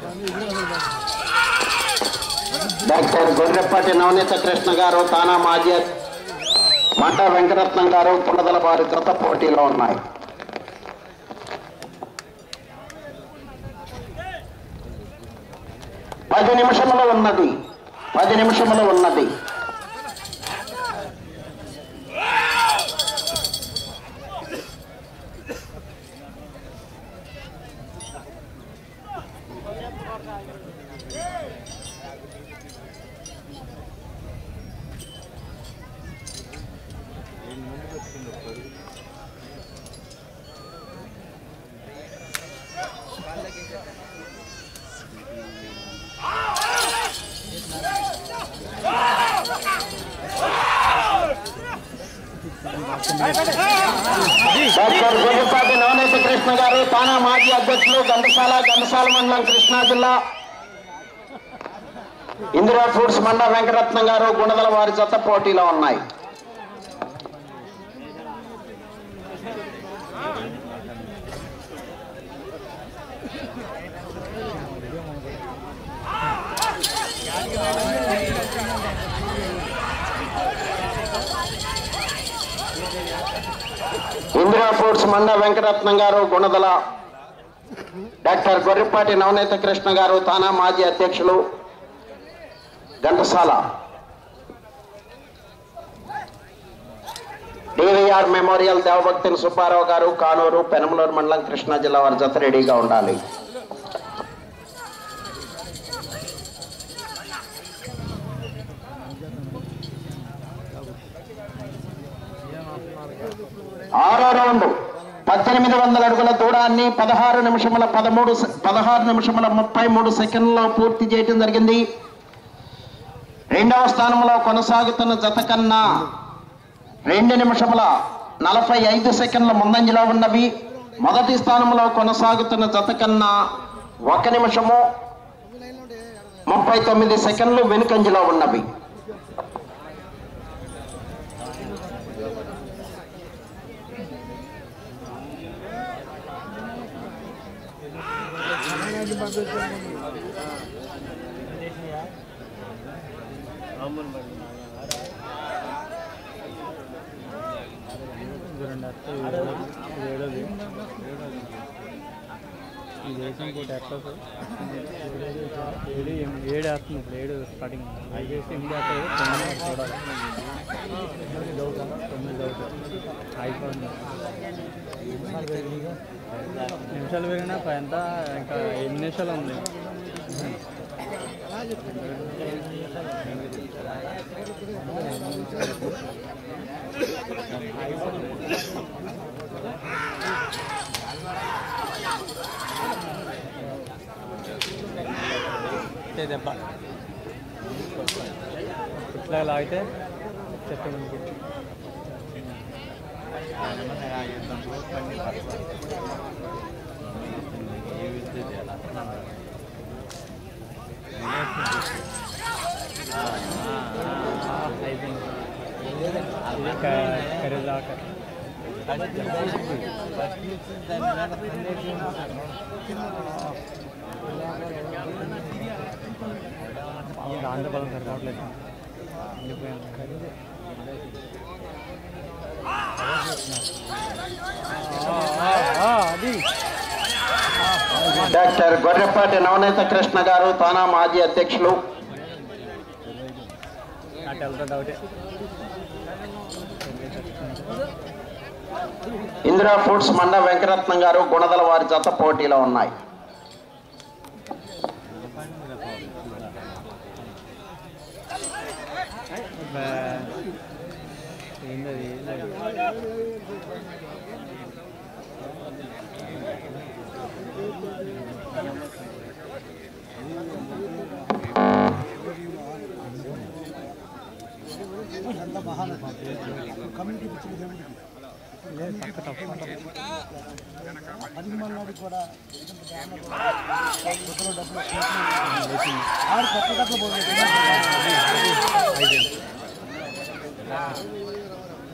Doctor గొర్రెప్పటి నవనీత Krishna garu TANA మాజీ మంట వెంకటరత్నం గారు పుల్లదల వారి కృత పోటీలో ఉన్నాయి పది నిమిషములు ఉన్నది పది నిమిషములు ఉన్నది డాక్టర్ గొర్రెపాటి నవనీత కృష్ణ గారు తానా మాజీ అధ్యక్షులు ఘంటసాల ఘంటసాల మండలం కృష్ణా జిల్లా ఇందిరా ఫుడ్స్ మండ వెంకటరత్నం గారు గుణదల వారి జత పోటీలో ఉన్నాయి Indira foods Manda Venkataratnam garu Gunadala doctor Gorrepati Navaneetha Krishna garu TANA మాజీ అధ్యక్షులు ఘంటసాల డివిఆర్ మెమోరియల్ దేవభక్తిని సుబ్బారావు గారు కానూరు పెనమలూరు మండలం కృష్ణా జిల్లా వారి జత రెడీగా ఉండాలి ఆరో రౌండ్ పద్దెనిమిది వందల అడుగుల దూరాన్ని పదహారు నిమిషముల పదమూడు సె- పదహారు నిమిషముల ముప్పై మూడు సెకండ్లలో పూర్తి చేయడం జరిగింది రెండవ స్థానంలో కొనసాగుతున్న జత కన్నా రెండు నిమిషముల నలభై ఐదు సెకండ్ల ముందంజలో ఉన్నవి మొదటి స్థానంలో కొనసాగుతున్న జత కన్నా ఒక నిమిషము ముప్పై తొమ్మిది సెకండ్లు వెనుకంజలో ఉన్నవి ఏడోది ఈ దేశం కూడా ఎట్లా సార్ ఏడు ఎనిమిది ఏడు వేస్తుంది ఇప్పుడు ఏడు స్టార్టింగ్ ఐదు వేసి ఎనిమిది వేస్తారు తొమ్మిది చూడాలి తొమ్మిది అవుతా తొమ్మిది అవుతా అయిపోయింది నిమిషాలు పెరిగినా ఎంత ఇంకా ఎన్ని నిమిషాలు ఉంది అంతే దెబ్బ ఇట్లా లాగితే చెట్టు ముందుకి అయిపోయింది ఇది కర్రీలాక దాంట్లో బలం సరిపోవట్లేదు వెళ్ళిపోయాను అది డాక్టర్ గొర్రెపాటి నవనీత కృష్ణ గారు తానా మాజీ అధ్యక్షులు అటు వెళ్తా డౌటే ఇందిరా ఫుడ్స్ మండ వెంకటరత్నం గారు గుణదల వారి జత పోటీలో ఉన్నాయి ఏంటది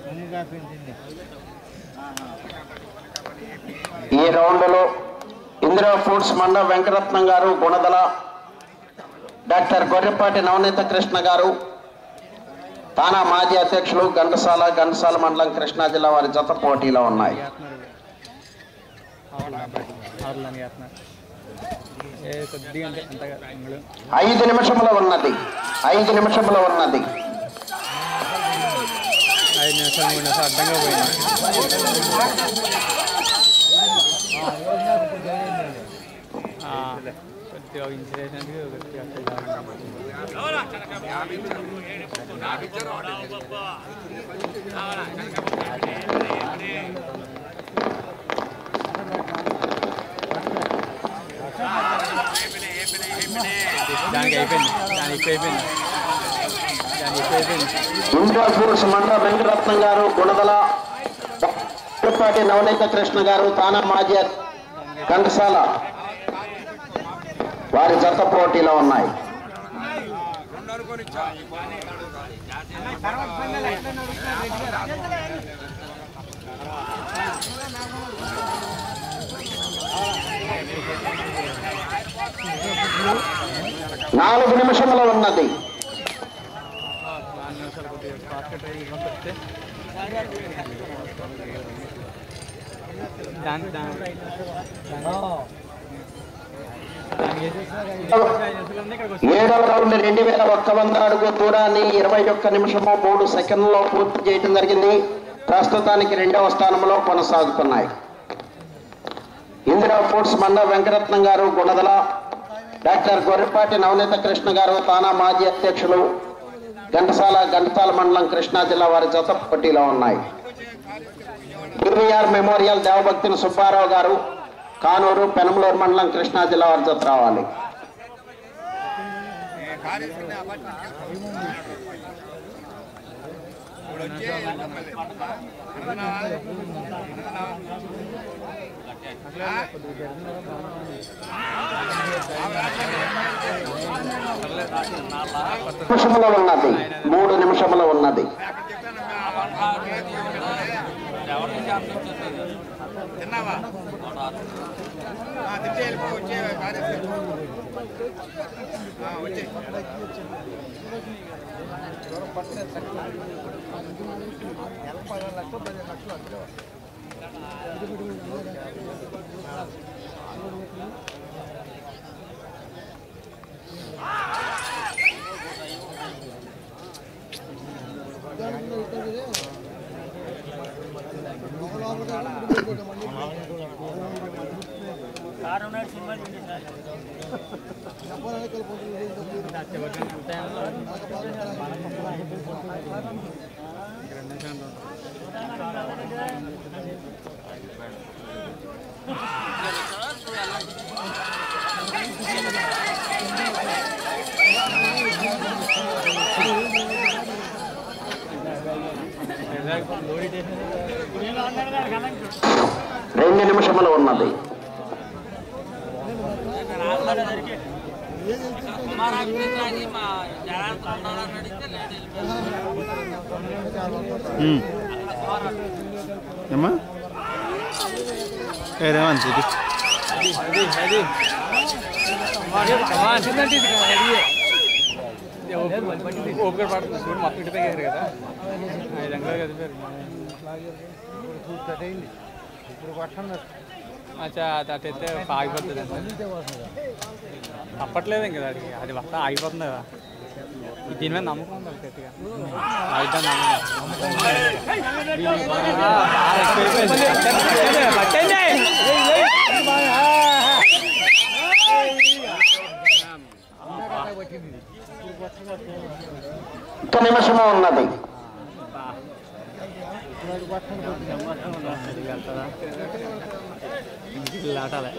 ఈ రౌండ్లో Indira foods Manda Venkataratnam garu Gunadala doctor Gorrepati Navaneetha Krishna garu TANA మాజీ అధ్యక్షులు ఘంటసాల ఘంటసాల మండలం కృష్ణా జిల్లా వారి జత పోటీలో ఉన్నాయి ఆరులని వేస్తున్నారు ఏ కొద్దిగా అంటే అంతగా ఇందులో ఐదు నిమిషముల ఉన్నది ఐదు నిమిషముల ఉన్నది ఐదు నిమిషాలు మూడు నిమిషాలు అడ్డంగా పోయింది ఆ, కొద్దిగా ఇన్సూరెన్స్ కొద్దిగా అట్లా దానికి అయిపోయింది దానికి ఎక్కువ అయిపోయింది దానికి ఎక్కువ అయిపోయింది ఇందిరా ఫుడ్స్ మండ వెంకటరత్నం గారు గుణదల గొర్రెపాటి నవనీత కృష్ణ గారు తానా మాజీ ఘంటసాల వారి జత పోటీలో ఉన్నాయి నాలుగు నిమిషముల ఉన్నది నాలుగు నిమిషాలు కొద్దిగా ఫాస్ట్గా ట్రై చేసుకొని వస్తే దాని దాని దానికి ఇక్కడికి వస్తుంది ఏడవ రౌండ్ రెండు వేల ఒక్క వంద అడుగు దూరాన్ని ఇరవై ఒక్క నిమిషము మూడు సెకండ్లలో పూర్తి చేయడం జరిగింది ప్రస్తుతానికి రెండవ స్థానంలో కొనసాగుతున్నాయి Indira foods Manda Venkaratnam garu Gunadala doctor Gorrepati Navaneetha Krishna garu TANA మాజీ అధ్యక్షులు ఘంటసాల ఘంటసాల మండలం కృష్ణా జిల్లా వారి జత పోటీలో ఉన్నాయి డివిఆర్ మెమోరియల్ దేవభక్తిని సుబ్బారావు గారు కానూరు పెనమలూరు మండలం కృష్ణా జిల్లా వారి జత రావాలి నిమిషముల ఉన్నది మూడు నిమిషముల ఉన్నది తిన్నావా తిట్టే వెళ్ళిపో వచ్చే వచ్చే రెండు నిమిషాలు రెండు నిమిషములు ఉన్నది ఏమ్మా ఏ రేవంత్ ఇది అది అది ఓపిక పడుతుంది చూడు మొత్తం ఇటు తగ్గారు కదా ఐదు అంగలు కదిపారు అచ్చా అది అటు అయితే ఆగిపోతుంది తప్పట్లేదు ఇంకా అది అది వస్తా ఆగిపోతుంది కదా దీని మీద నమ్మకం ఉంది వాళ్ళకి గట్టిగా ఆగిద్దాం నమ్మకం ఆ, బాగా ఎక్కువైపోయింది. పట్టండి. ఒక్క నిమిషము ఉన్నది వెళ్తుందా లాటాలే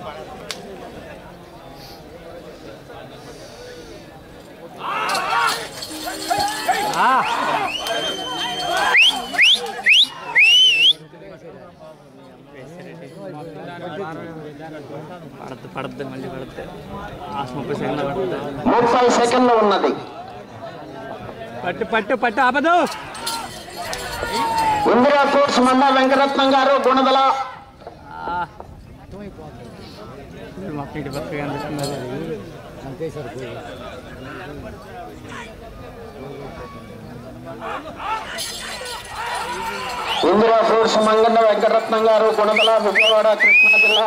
పడద్దు పడద్దు మళ్ళీ పడద్దు ఆ ముప్పై సెకండ్లు పడుతుంది ముప్పై సెకండ్లు ఉన్నది పట్టు పట్టు పట్టు ఆపదు ఇందిరా కోర్స్ మండ వెంకరత్నం గారు గుణదల కనిపిస్తుంది మొత్తం ఇటు పక్క కనిపిస్తుంది అది అంతే సరిపోయి ఇందిరా ఫ్రూట్స్ మంగన్న వెంకటరత్నం గారు గుణదల విజయవాడ కృష్ణా జిల్లా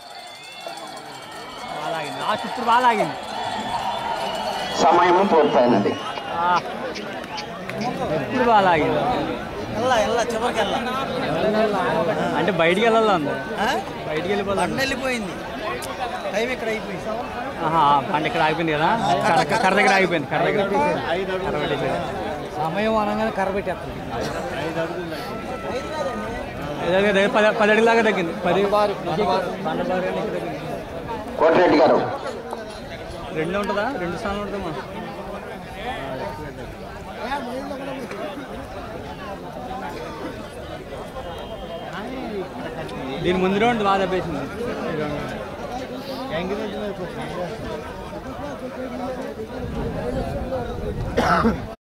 బాగా లాగింది ఆ చుట్టూ బాగా లాగింది సమయం పూర్తయినది ఆ. ఎప్పుడు బాగా లాగింది వెళ్ళా వెళ్ళా చివరికి వెళ్ళా అంటే బయటికి వెళ్ళాలి అందరు బయటికి వెళ్ళిపోవాలి బండి వెళ్ళిపోయింది టైం ఇక్కడ అయిపోయింది ఆహా బండి ఇక్కడ ఆగిపోయింది కదా కర్ర కర్ర దగ్గర ఆగిపోయింది కర్ర దగ్గర కర్ర పెట్టేసాడు సమయం అనగానే కర్ర పెట్టేస్తుంది ఏదో దగ్గర పది పది అడుగుల దాకా తగ్గింది పది బండబారు తగ్గింది కోటిరెడ్డి గారు రెండు ఉంటుందా రెండు స్థానాలు ఉంటుందా దీని ముందు రౌండ్ బాగా దెబ్బేసింది ఈ రౌండ్.